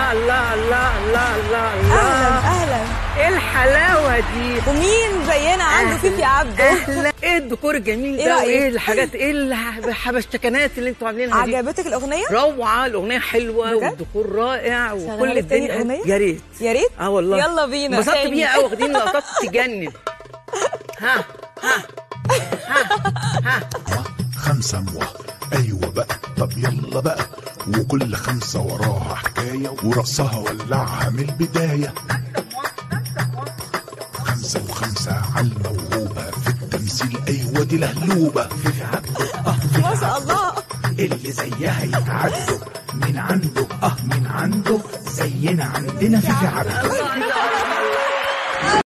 الله الله الله الله الله الله اهلا اهلا ايه الحلاوه دي ومين زينا عنده فيفي عبده اهلا ايه الديكور الجميل إيه ده رأيك؟ وايه الحاجات ايه الحبشتكنات اللي انتوا عاملينها دي عجبتك الاغنيه روعه الاغنيه حلوه بجد؟ والديكور رائع شغالة وكل لك تاني الدنيا أغنية؟ يا ريت يا ريت اه والله يلا بينا انبسطت تاني. بيها قوي واخدين لقطات تجنن ها خمسة موه أيوة بقى طب يلا بقى وكل خمسة وراها حكاية ورقصها ولعها من البداية خمسة وخمسة عالموهوبة في التمثيل أيوة دي لهلوبة في عبده آه في ما شاء الله اللي زيها يتعدوا من عنده اه من عنده زينا عندنا في عبده